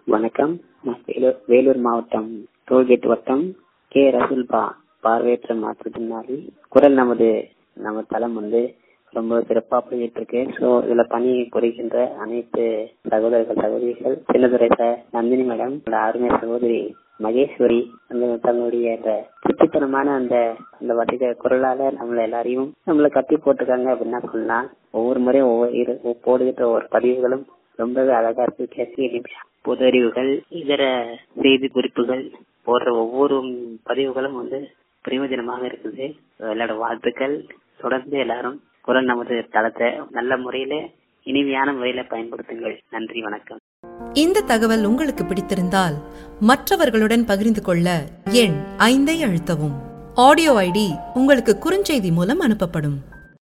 வணக்கம் நான் வேலூர் வேலூர் மாவட்டம் டோல்கேட் வட்டம் கே ரசூல்பா பார்வையற்ற மாற்றுத்திறனாளி குரல் நமது நம்ம தளம் வந்து ரொம்ப சிறப்பா போயிட்டு இருக்கு ஸோ இதுல பணி புரிகின்ற அனைத்து சகோதரர்கள் சகோதரிகள் சின்னதுரை சார் நந்தினி மேடம் அருமை சகோதரி மகேஸ்வரி அந்த தங்களுடைய அந்த சுட்டித்தனமான அந்த அந்த வட்டிக குரலால நம்மள எல்லாரையும் நம்மள கட்டி போட்டுருக்காங்க அப்படின்னா சொல்லலாம் ஒவ்வொரு முறையும் ஒவ்வொரு இரு- போடுகின்ற ஒவ்வொரு பதிவுகளும் ரொம்பவே அழகா இருக்கு கேட்க பொது அறிவுகள் இதர செய்தி குறிப்புகள் போடுற ஒவ்வொரு பதிவுகளும் வந்து பிரயோஜனமாக இருக்குது எல்லாரோட வாழ்த்துக்கள் தொடர்ந்து எல்லாரும் குரல் நமது தளத்தை நல்ல முறையில இனிமையான முறையில பயன்படுத்துங்கள் நன்றி வணக்கம் இந்த தகவல் உங்களுக்கு பிடித்திருந்தால் மற்றவர்களுடன் பகிர்ந்து கொள்ள எண் ஐந்தை அழுத்தவும் ஆடியோ ஐடி உங்களுக்கு குறுஞ்செய்தி மூலம் அனுப்பப்படும்